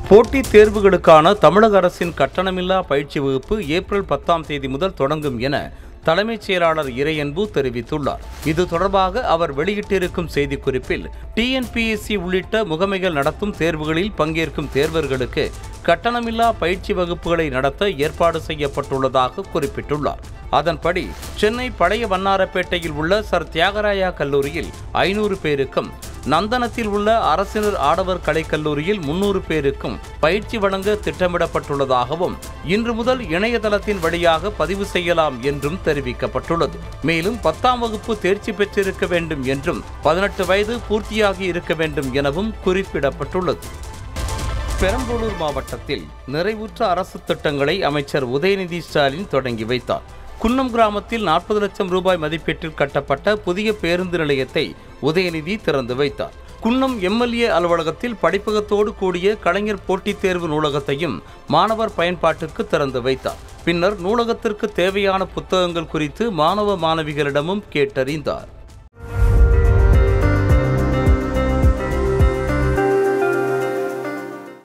போட்டித் தேர்வுகளுக்கான தமிழக அரசின் கட்டணமில்லா பயிற்சி வகுப்பு ஏப்ரல் பத்தாம் தேதி முதல் தொடங்கும் என தலைமைச் செயலாளர் இறையன்பு தெரிவித்துள்ளார் இது தொடர்பாக அவர் வெளியிட்டிருக்கும் செய்திக்குறிப்பில் டிஎன்பிஎஸ்சி உள்ளிட்ட முகமைகள் நடத்தும் தேர்வுகளில் பங்கேற்கும் தேர்வர்களுக்கு கட்டணமில்லா பயிற்சி வகுப்புகளை நடத்த ஏற்பாடு செய்யப்பட்டுள்ளதாக குறிப்பிட்டுள்ளார் அதன்படி சென்னை பழைய வண்ணாரப்பேட்டையில் உள்ள சர் தியாகராயா கல்லூரியில் ஐநூறு பேருக்கும் நந்தனத்தில் உள்ள அரசினர் ஆடவர் கலைக்கல்லூரியில் முன்னூறு பேருக்கும் பயிற்சி வழங்க திட்டமிடப்பட்டுள்ளதாகவும் இன்று முதல் இணையதளத்தின் வழியாக பதிவு செய்யலாம் என்றும் தெரிவிக்கப்பட்டுள்ளது மேலும் பத்தாம் வகுப்பு தேர்ச்சி பெற்றிருக்க வேண்டும் என்றும் பதினெட்டு வயது பூர்த்தியாகி இருக்க வேண்டும் எனவும் குறிப்பிடப்பட்டுள்ளது பெரம்பலூர் மாவட்டத்தில் நிறைவுற்ற அரசு திட்டங்களை அமைச்சர் உதயநிதி ஸ்டாலின் தொடங்கி வைத்தார் குன்னம் கிராமத்தில் நாற்பது லட்சம் ரூபாய் மதிப்பீட்டில் கட்டப்பட்ட புதிய பேருந்து நிலையத்தை உதயநிதி திறந்து வைத்தார் குன்னம் எம்எல்ஏ அலுவலகத்தில் படிப்பகத்தோடு கூடிய கலைஞர் போட்டித் தேர்வு நூலகத்தையும் மாணவர் பயன்பாட்டுக்கு திறந்து வைத்தார் பின்னர் நூலகத்திற்கு தேவையான புத்தகங்கள் குறித்து மாணவ மாணவிகளிடமும் கேட்டறிந்தார்